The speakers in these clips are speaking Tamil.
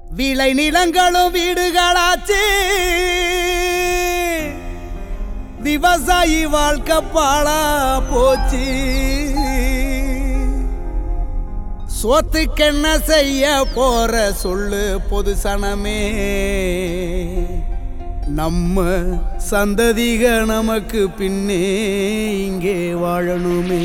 விளை நிலங்களும் வீடுகளாச்சு விவசாயி வாழ்க்கை பாழா போச்சு சோத்துக்கென்ன செய்ய போற சொல்லு பொது சனமே நம்ம சந்ததிக நமக்கு பின்னே இங்கே வாழணுமே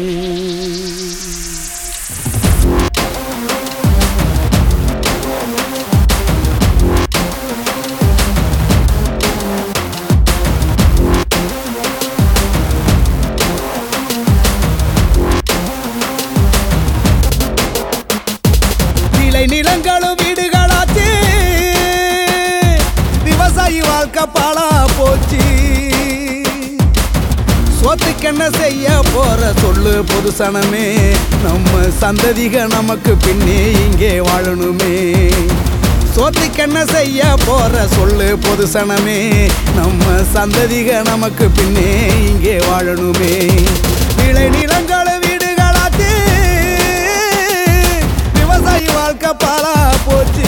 விளை நிலங்களும் வீடுகளாச்சு விவசாயி வாழ்க்கை பாழா போச்சு சோத்துக்கென்ன செய்ய போற சொல்லு பொது சனமே நம்ம சந்ததிக நமக்கு பின்னே இங்கே வாழணுமே சோத்துக்கென்ன செய்ய போற சொல்லு பொது சனமே நம்ம சந்ததிக நமக்கு பின்னே இங்கே வாழணுமே விளை நிலங்கள் வீடுகளாச்சு விவசாயி வாழ்க்கை பாலா போச்சு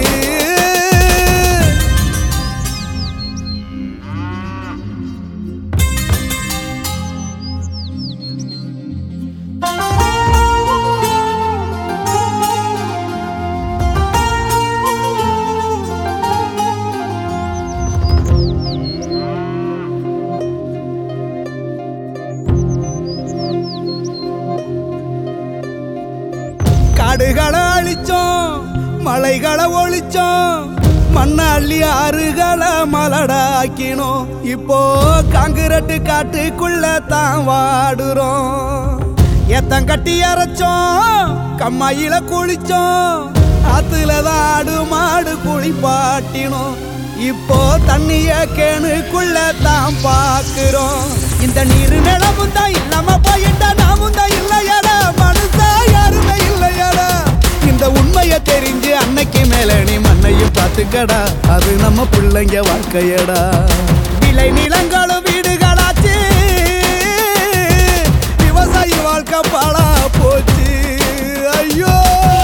காடுகளை அழிச்சோம் மலைகளை ஒழிச்சோம் மண்ணை அள்ளி ஆறுகளை மலடாக்கினோம் இப்போ காங்கிரட்டு காட்டுக்குள்ள தான் வாடுறோம் எத்தம் கட்டி அரைச்சோம் கம்மாயில குளிச்சோம் ஆத்துல தான் ஆடு மாடு குளிப்பாட்டினோம் இப்போ தண்ணிய கேணுக்குள்ள தான் பாக்குறோம் இந்த நீர் நிலமும் தான் இல்லாம போயிட்டா நாமும் தான் இல்லையடா மனுஷா யாருமே இல்லையடா இந்த உண்மைய தெரிஞ்சு அன்னைக்கு மேல நீ மண்ணையும் பார்த்துக்கடா அது நம்ம பிள்ளைங்க வாழ்க்கையடா விளை நிலங்களும் வீடுகளாச்சு விவசாயி வாழ்க்கை பாழா போச்சு ஐயோ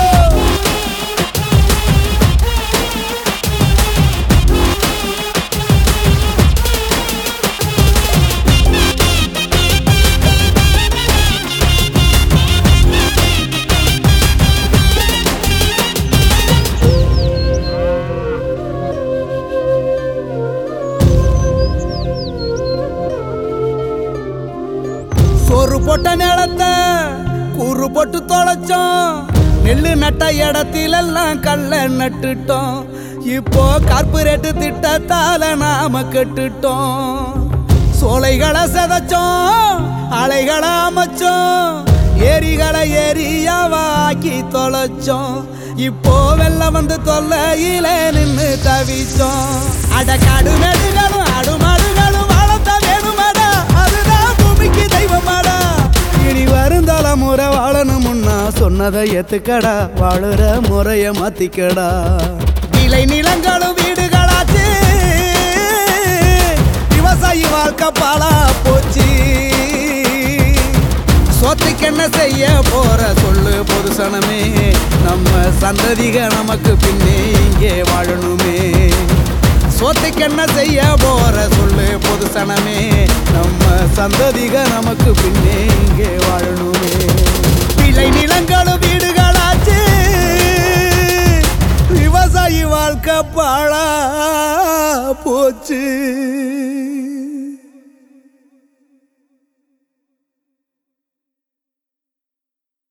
சோறு போட்ட நிலத்தை கூறு போட்டு தொலைச்சோம் நெல்லு நட்ட இடத்திலெல்லாம் கல்ல நட்டுட்டோம் இப்போ கார்பரேட் திட்டத்தால நாம கெட்டுட்டோம் சோலைகளை செதைச்சோம் அலைகளை அமைச்சோம் ஏரிகளை ஏரியாவாக்கி தொலைச்சோம் இப்போ வெள்ளம் வந்து தொல்லையில நின்னு தவிச்சோம் அட காடு மேடுகளும் ஆடு மாடுகளும் வாழத்த வேணுமாடா அதுதான் பூமிக்கு தெய்வமாடா இனி வரும் தலைமுறை வாழணும்னா சொன்னதை ஏத்துக்கடா வாழுற முறைய மாத்திக்கடா விளை நிலங்களும் வீடுகளாச்சு விவசாயி வாழ்க்கை பாலா போச்சு சோத்துக்கென்ன செய்ய போற சொல்லு பொது சனமே நம்ம சந்ததிக நமக்கு பின்னே இங்கே வாழணுமே சோத்துக்கென்ன செய்ய போற சொல்லு பொது சனமே நம்ம சந்ததிக நமக்கு பின்னே இங்கே வாழணுமே விளை நிலங்களும் வீடுகளாச்சு விவசாயி வாழ்க்கை பாழா போச்சு